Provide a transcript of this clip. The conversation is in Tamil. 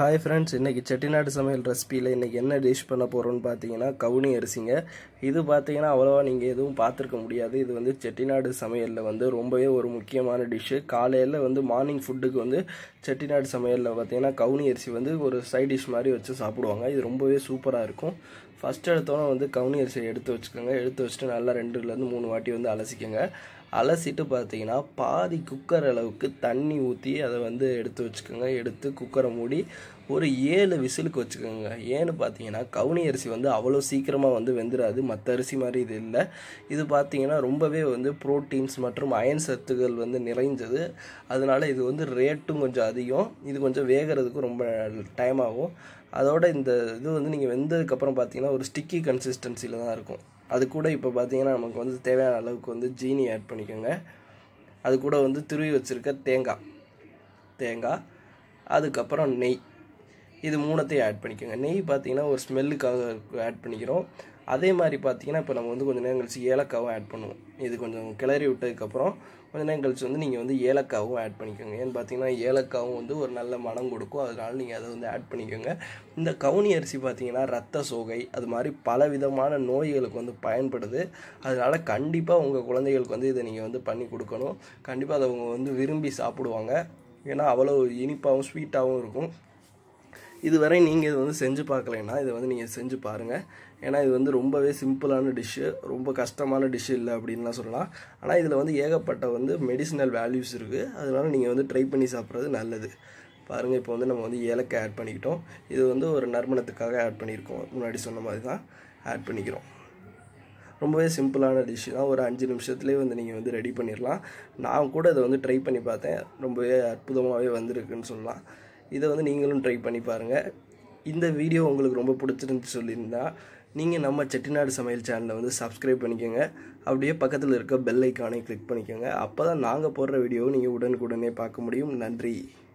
ஹாய் ஃப்ரெண்ட்ஸ் இன்றைக்கி செட்டிநாடு சமையல் ரெசிபியில் இன்றைக்கி என்ன டிஷ் பண்ண போகிறோம்னு பார்த்தீங்கன்னா கவுனி அரிசிங்க இது பார்த்தீங்கன்னா அவ்வளோவா நீங்கள் எதுவும் பார்த்துருக்க முடியாது இது வந்து செட்டிநாடு சமையலில் வந்து ரொம்பவே ஒரு முக்கியமான டிஷ்ஷு காலையில் வந்து மார்னிங் ஃபுட்டுக்கு வந்து செட்டிநாடு சமையலில் பார்த்தீங்கன்னா கவுனி அரிசி வந்து ஒரு சைட் டிஷ் மாதிரி வச்சு சாப்பிடுவாங்க இது ரொம்பவே சூப்பராக இருக்கும் ஃபஸ்ட் எடுத்தோன்னே வந்து கவுனி அரிசியை எடுத்து வச்சுக்கோங்க எடுத்து வச்சுட்டு நல்லா ரெண்டுலேருந்து மூணு வாட்டி வந்து அலசிக்கோங்க அலசிட்டு பார்த்தீங்கன்னா பாதி குக்கர் அளவுக்கு தண்ணி ஊற்றி அதை வந்து எடுத்து வச்சுக்கோங்க எடுத்து குக்கரை மூடி ஒரு ஏழு விசிலுக்கு வச்சுக்கோங்க ஏன்னு பார்த்தீங்கன்னா கவுனி அரிசி வந்து அவ்வளோ சீக்கிரமாக வந்து வெந்துடாது மற்ற அரிசி மாதிரி இது இல்லை இது பார்த்தீங்கன்னா ரொம்பவே வந்து ப்ரோட்டீன்ஸ் மற்றும் அயன் சத்துக்கள் வந்து நிறைஞ்சது அதனால இது வந்து ரேட்டும் கொஞ்சம் அதிகம் இது கொஞ்சம் வேகிறதுக்கு ரொம்ப டைம் ஆகும் அதோட இந்த இது வந்து நீங்கள் வெந்ததுக்கப்புறம் பார்த்தீங்கன்னா ஒரு ஸ்டிக்கி கன்சிஸ்டன்சியில் தான் இருக்கும் அது கூட இப்போ பார்த்தீங்கன்னா நமக்கு வந்து தேவையான அளவுக்கு வந்து ஜீனி ஆட் பண்ணிக்கோங்க அது கூட வந்து துருவி வச்சுருக்க தேங்காய் தேங்காய் அதுக்கப்புறம் நெய் இது மூணத்தையும் ஆட் பண்ணிக்கோங்க நெய் பார்த்தீங்கன்னா ஒரு ஸ்மெல்லுக்காக ஆட் பண்ணிக்கிறோம் அதே மாதிரி பார்த்தீங்கன்னா இப்போ நம்ம வந்து கொஞ்சம் நேரம் கழிச்சு ஏலக்காவும் ஆட் பண்ணுவோம் இது கொஞ்சம் கிளறி விட்டதுக்கப்புறம் கொஞ்ச நேரம் கழிச்சு வந்து நீங்கள் வந்து ஏலக்காவும் ஆட் பண்ணிக்கோங்க ஏன்னு பார்த்தீங்கன்னா ஏலக்காவும் வந்து ஒரு நல்ல மனம் கொடுக்கும் அதனால நீங்கள் அதை வந்து ஆட் பண்ணிக்கோங்க இந்த கவுனி அரிசி பார்த்தீங்கன்னா ரத்த சோகை அது மாதிரி பல விதமான நோய்களுக்கு வந்து பயன்படுது அதனால் கண்டிப்பாக உங்கள் குழந்தைகளுக்கு வந்து இதை நீங்கள் வந்து பண்ணி கொடுக்கணும் கண்டிப்பாக அதை அவங்க வந்து விரும்பி சாப்பிடுவாங்க ஏன்னா அவ்வளோ இனிப்பாகவும் ஸ்வீட்டாகவும் இருக்கும் இதுவரை நீங்கள் இது வந்து செஞ்சு பார்க்கலைன்னா இதை வந்து நீங்கள் செஞ்சு பாருங்கள் ஏன்னா இது வந்து ரொம்பவே சிம்பிளான டிஷ்ஷு ரொம்ப கஷ்டமான டிஷ்ஷு இல்லை அப்படின்லாம் சொல்லலாம் ஆனால் இதில் வந்து ஏகப்பட்ட வந்து மெடிசினல் வேல்யூஸ் இருக்குது அதனால நீங்கள் வந்து ட்ரை பண்ணி சாப்பிட்றது நல்லது பாருங்கள் இப்போ வந்து நம்ம வந்து ஏலக்காய் ஆட் பண்ணிக்கிட்டோம் இது வந்து ஒரு நறுமணத்துக்காக ஆட் பண்ணியிருக்கோம் முன்னாடி சொன்ன மாதிரி தான் ஆட் பண்ணிக்கிறோம் ரொம்பவே சிம்பிளான டிஷ் தான் ஒரு அஞ்சு நிமிஷத்துலேயே வந்து நீங்கள் வந்து ரெடி பண்ணிடலாம் நான் கூட இதை வந்து ட்ரை பண்ணி பார்த்தேன் ரொம்பவே அற்புதமாகவே வந்திருக்குன்னு சொல்லலாம் இதை வந்து நீங்களும் ட்ரை பண்ணி பாருங்கள் இந்த வீடியோ உங்களுக்கு ரொம்ப பிடிச்சிருந்து சொல்லியிருந்தா நீங்கள் நம்ம செட்டிநாடு சமையல் சேனலை வந்து சப்ஸ்கிரைப் பண்ணிக்கோங்க அப்படியே பக்கத்தில் இருக்க பெல் ஐக்கானை கிளிக் பண்ணிக்கோங்க அப்போ தான் நாங்கள் போடுற வீடியோவை நீங்கள் உடனுக்குடனே பார்க்க முடியும் நன்றி